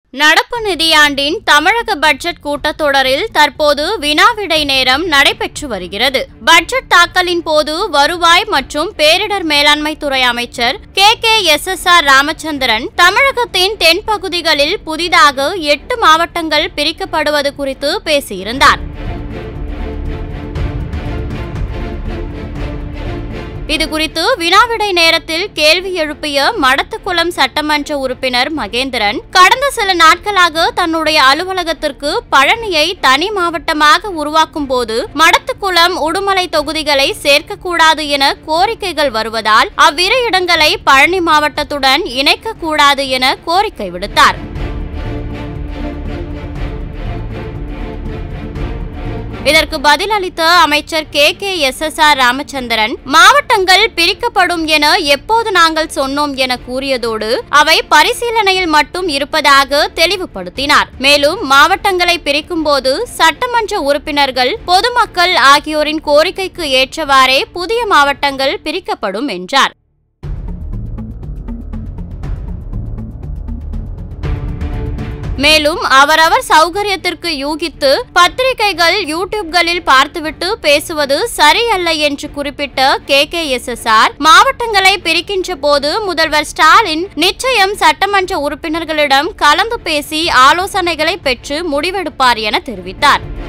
நடப்பு நிதியாண்டின் தமிழக பட்ஜெட் கூட்டத்தொடரில் தற்போது வினாவிடை நேரம் நடைபெற்று வருகிறது பட்ஜெட் தாக்கலின் போது வருவாய் மற்றும் பேரிடர் மேலாண்மை துறை அமைச்சர் K K S S R Ramachandran தமிழகத்தின் தென்பகுதிகளில் புதிதாக எட்டு மாவட்டங்கள் பிரிக்கப்படுவது குறித்து பேசியிருந்தார் இதுகுறித்து வினாவிடை நேரத்தில் கேள்வி எழுப்பிய மடத்துக்குளம் சட்டமன்ற உறுப்பினர் மகேந்திரன் கடந்த சில நாட்களாக தன்னுடைய அலுவலகத்திற்கு பழனியை தனி மாவட்டமாக உருவாக்கும் போது மடத்துக்குளம் உடுமலை தொகுதிகளை சேர்க்கக்கூடாது என கோரிக்கைகள் வருவதால் அவ்விரு இடங்களை பழனி மாவட்டத்துடன் இணைக்கக்கூடாது என கோரிக்கை விடுத்தார் இதற்கு பதிலளித்த அமைச்சர் K K S S R Ramachandran மாவட்டங்கள் பிரிக்கப்படும் என எப்போது நாங்கள் சொன்னோம் என கூறியதோடு அவை பரிசீலனையில் மட்டும் இருப்பதாக தெளிவுபடுத்தினார் மேலும் மாவட்டங்களை பிரிக்கும் போது சட்டமன்ற உறுப்பினர்கள் பொதுமக்கள் ஆகியோரின் கோரிக்கைக்கு ஏற்றவாறே புதிய மாவட்டங்கள் பிரிக்கப்படும் என்றார் மேலும் அவரவர் சௌகரியத்திற்கு யூகித்து பத்திரிகைகள் யூடியூப்களில் பார்த்துவிட்டு பேசுவது சரியல்ல என்று குறிப்பிட்ட K K S S R மாவட்டங்களை பிரிக்கின்ற போது முதல்வர் ஸ்டாலின் நிச்சயம் சட்டமன்ற உறுப்பினர்களிடம் கலந்து பேசி ஆலோசனைகளை பெற்று முடிவெடுப்பார் என தெரிவித்தார்